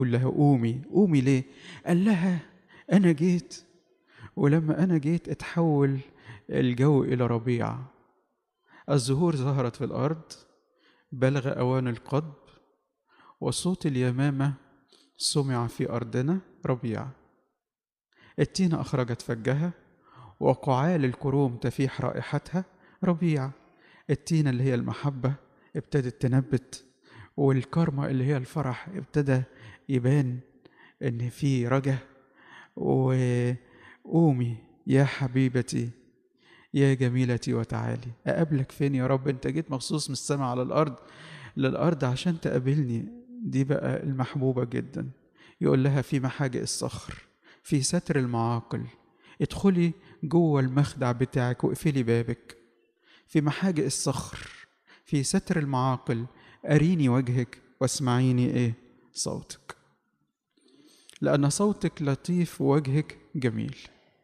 قول لها قومي قومي ليه قال لها انا جيت ولما انا جيت اتحول الجو الى ربيع الزهور ظهرت في الارض بلغ اوان القضب وصوت اليمامه سمع في ارضنا ربيع التينه اخرجت فجها وقعال الكروم تفيح رائحتها ربيع التينه اللي هي المحبه ابتدت تنبت والكرمة اللي هي الفرح ابتدى يبان ان في رجا وقومي يا حبيبتي يا جميلتي وتعالي اقابلك فين يا رب انت جيت مخصوص من السماء على الارض للارض عشان تقابلني دي بقى المحبوبة جدا يقول لها في محاجئ الصخر في ستر المعاقل ادخلي جوه المخدع بتاعك واقفلي بابك في محاجئ الصخر في ستر المعاقل أريني وجهك واسمعيني إيه صوتك لأن صوتك لطيف ووجهك جميل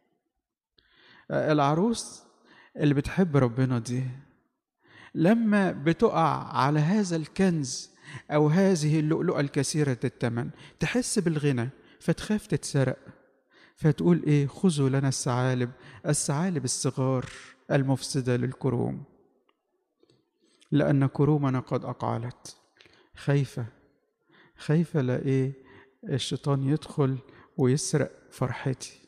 العروس اللي بتحب ربنا دي لما بتقع على هذا الكنز أو هذه اللؤلؤة الكثيرة الثمن تحس بالغنى فتخاف تتسرق فتقول إيه خذوا لنا الثعالب الثعالب الصغار المفسدة للكروم لأن كرومنا قد أقعلت خايفة خايفة لا إيه الشيطان يدخل ويسرق فرحتي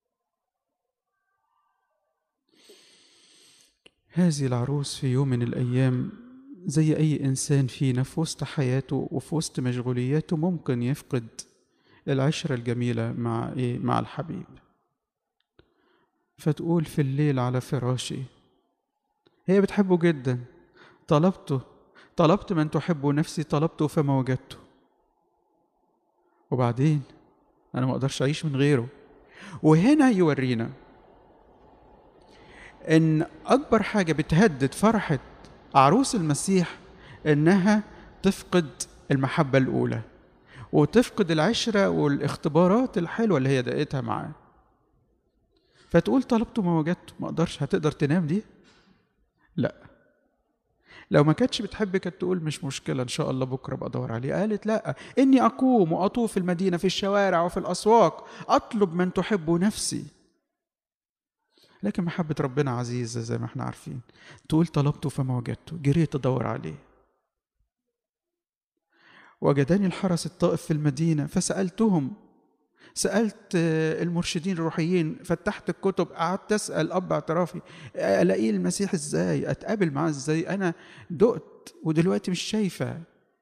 هذه العروس في يوم من الأيام زي أي إنسان فينا في وسط حياته وفي وسط مشغولياته ممكن يفقد العشرة الجميلة مع إيه مع الحبيب فتقول في الليل على فراشي هي بتحبه جدا طلبته طلبت من تحب نفسي طلبته فما وجدته وبعدين انا ما اقدرش اعيش من غيره وهنا يورينا ان اكبر حاجه بتهدد فرحه عروس المسيح انها تفقد المحبه الاولى وتفقد العشره والاختبارات الحلوه اللي هي دقتها معاه فتقول طلبته ما وجدته ما اقدرش هتقدر تنام دي لا لو ما كانتش بتحب كانت تقول مش مشكله ان شاء الله بكره ابقى ادور عليه قالت لا اني اقوم واطوف في المدينه في الشوارع وفي الاسواق اطلب من تحب نفسي لكن محبة ربنا عزيزة زي ما احنا عارفين تقول طلبته فما وجدته جريت ادور عليه وجدني الحرس الطائف في المدينة فسألتهم سألت المرشدين الروحيين فتحت الكتب قعدت أسأل أب اعترافي ألاقيه المسيح إزاي أتقابل معاه إزاي أنا دقت ودلوقتي مش شايفة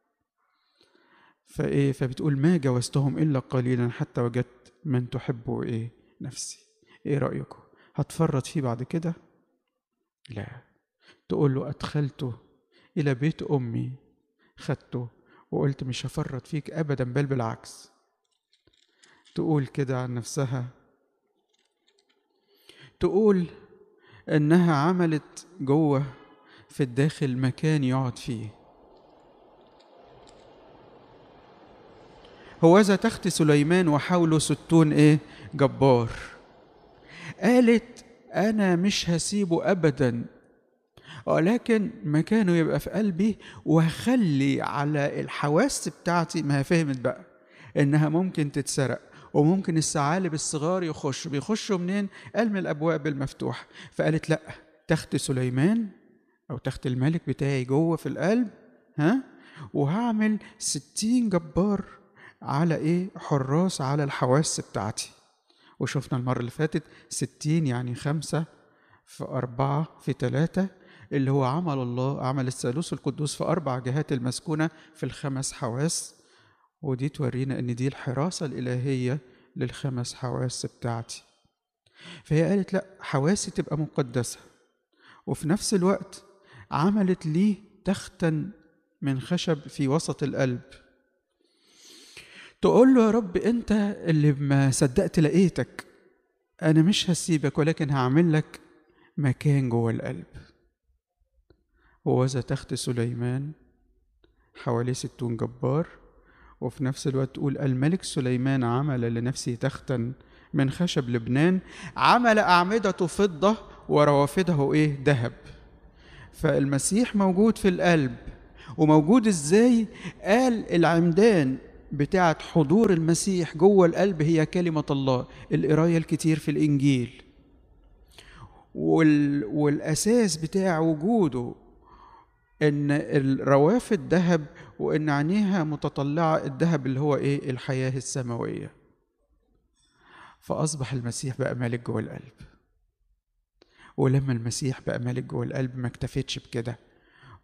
فإيه فبتقول ما جوزتهم إلا قليلا حتى وجدت من تحبه إيه نفسي إيه رأيكم هتفرط فيه بعد كده لا تقول له أدخلته إلى بيت أمي خدته وقلت مش هفرط فيك أبدا بل بالعكس تقول كده عن نفسها تقول انها عملت جوه في الداخل مكان يقعد فيه هوذا تخت سليمان وحوله ستون ايه جبار قالت انا مش هسيبه ابدا ولكن مكانه يبقى في قلبي وهخلي على الحواس بتاعتي ما هي فهمت بقى انها ممكن تتسرق وممكن الثعالب الصغار يخش بيخشوا منين قال من الابواب المفتوحه فقالت لا تخت سليمان او تخت الملك بتاعي جوه في القلب ها وهعمل ستين جبار على ايه حراس على الحواس بتاعتي وشفنا المرة اللي فاتت ستين يعني خمسة في أربعة في ثلاثة اللي هو عمل الله عمل الثالوث القدوس في أربع جهات المسكونة في الخمس حواس ودي تورينا ان دي الحراسة الإلهية للخمس حواس بتاعتي فهي قالت لا حواسي تبقى مقدسة وفي نفس الوقت عملت لي تختا من خشب في وسط القلب تقول له يا رب انت اللي ما صدقت لقيتك انا مش هسيبك ولكن هعمل لك مكان جوه القلب ووذا تخت سليمان حواليه ستون جبار وفي نفس الوقت تقول الملك سليمان عمل لنفسه تختا من خشب لبنان عمل أعمدته فضة وروافده إيه ذهب فالمسيح موجود في القلب وموجود إزاي قال العمدان بتاعة حضور المسيح جوه القلب هي كلمة الله القراية الكتير في الإنجيل وال... والأساس بتاع وجوده إن الروافد ذهب وإن عينيها متطلعة الذهب اللي هو إيه الحياة السماوية فأصبح المسيح بقى مالك جوه القلب ولما المسيح بقى مالك جوه القلب ما اكتفتش بكده